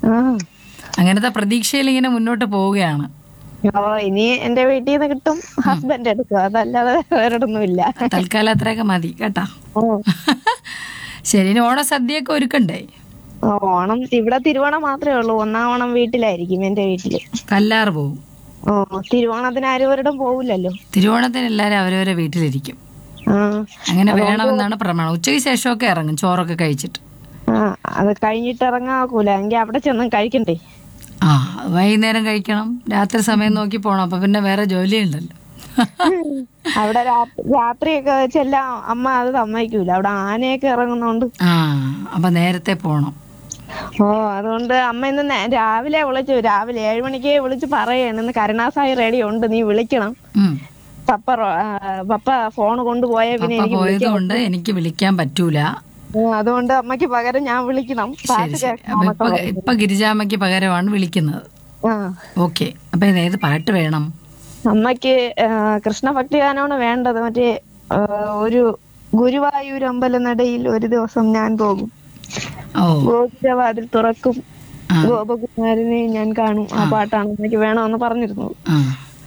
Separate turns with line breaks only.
ആ
അങ്ങനത്തെ പ്രതീക്ഷയിൽ ഇങ്ങനെ മുന്നോട്ട് പോവുകയാണ്
ഓ ഇനി എന്റെ വീട്ടിൽ നിന്ന് കിട്ടും ഹസ്ബൻഡ് എടുക്കും അതല്ലാതെ വേറൊന്നുമില്ല
തൽക്കാലം അത്രയൊക്കെ മതി കേട്ടാ
ഓ
ശരി ഇനി ഓണസദ്യയൊക്കെ ഒരുക്കണ്ടേ
ഓണം ഇവിടെ തിരുവോണം മാത്രമേ ഉള്ളൂ ഒന്നാം ഓണം വീട്ടിലായിരിക്കും എന്റെ വീട്ടില്
കല്ലാറ് പോവും
ഓ തിരുവോണത്തിന് ആരും ഒരിടം പോവില്ലല്ലോ
തിരുവോണത്തിന് എല്ലാവരും അവരവരെ വീട്ടിലിരിക്കും
ആ
അങ്ങനെ വേണമെന്നാണ് പ്രമാണം ഉച്ചയ്ക്ക് ശേഷമൊക്കെ ഇറങ്ങും ചോറൊക്കെ കഴിച്ചിട്ട്
ആ അത് കഴിഞ്ഞിട്ട് ഇറങ്ങാക്കൂല എങ്കിൽ അവിടെ ചെന്ന് കഴിക്കണ്ടേ
ആ വൈകുന്നേരം കഴിക്കണം രാത്രി സമയം നോക്കി പോണം അപ്പൊ പിന്നെ വേറെ ജോലി ഉണ്ടല്ലോ
അവിടെ രാ- രാത്രിയൊക്കെ ചെല്ലാം അമ്മ അത് സമ്മതിക്കൂല അവിടെ ആനയൊക്കെ ഇറങ്ങുന്നോണ്ട്
ആ അപ്പൊ നേരത്തെ പോണം
ഓ അതുകൊണ്ട് അമ്മ ഇന്ന് നേ- രാവിലെ വിളിച്ചു രാവിലെ ഏഴ് മണിക്ക് വിളിച്ച് പറയാണ് ഇന്ന് കരുണാസായി റെഡി ഉണ്ട് നീ വിളിക്കണം
ഉം.
പപ്പ റോ- ആ, പപ്പ ഫോൺ കൊണ്ടുപോയ പിന്നെ
പപ്പ
എനിക്ക്
പോയത് കൊണ്ട് എനിക്ക് വിളിക്കാൻ പറ്റൂല
ഉം, അതുകൊണ്ട് അമ്മയ്ക്ക് പകരം ഞാൻ വിളിക്കണം പാട്ട്
ശരി ശരി
കേൾക്കണം
അപ്പൊ ഇപ്പൊ ഇപ്പൊ ഗിരിജാമ്മയ്ക്ക് പകരമാണ് വിളിക്കുന്നത്
ആ
ഓക്കെ അപ്പൊ ഇത് ഏത് പാട്ട് വേണം
അമ്മയ്ക്ക് ആ, കൃഷ്ണഭക്തി ഗാനമാണ് വേണ്ടത് മറ്റേ ആ, ഒരു ഗുരുവായൂർ അമ്പലനടയിൽ ഒരു ദിവസം ഞാൻ പോകും
ഓ
ഗോപുരവാതിൽ തുറക്കും
ആ.
ഗോപകുമാരനെ ഞാൻ കാണും ആ പാട്ടാണ് എനിക്ക് വേണമെന്ന് പറഞ്ഞിരുന്നത്
ആ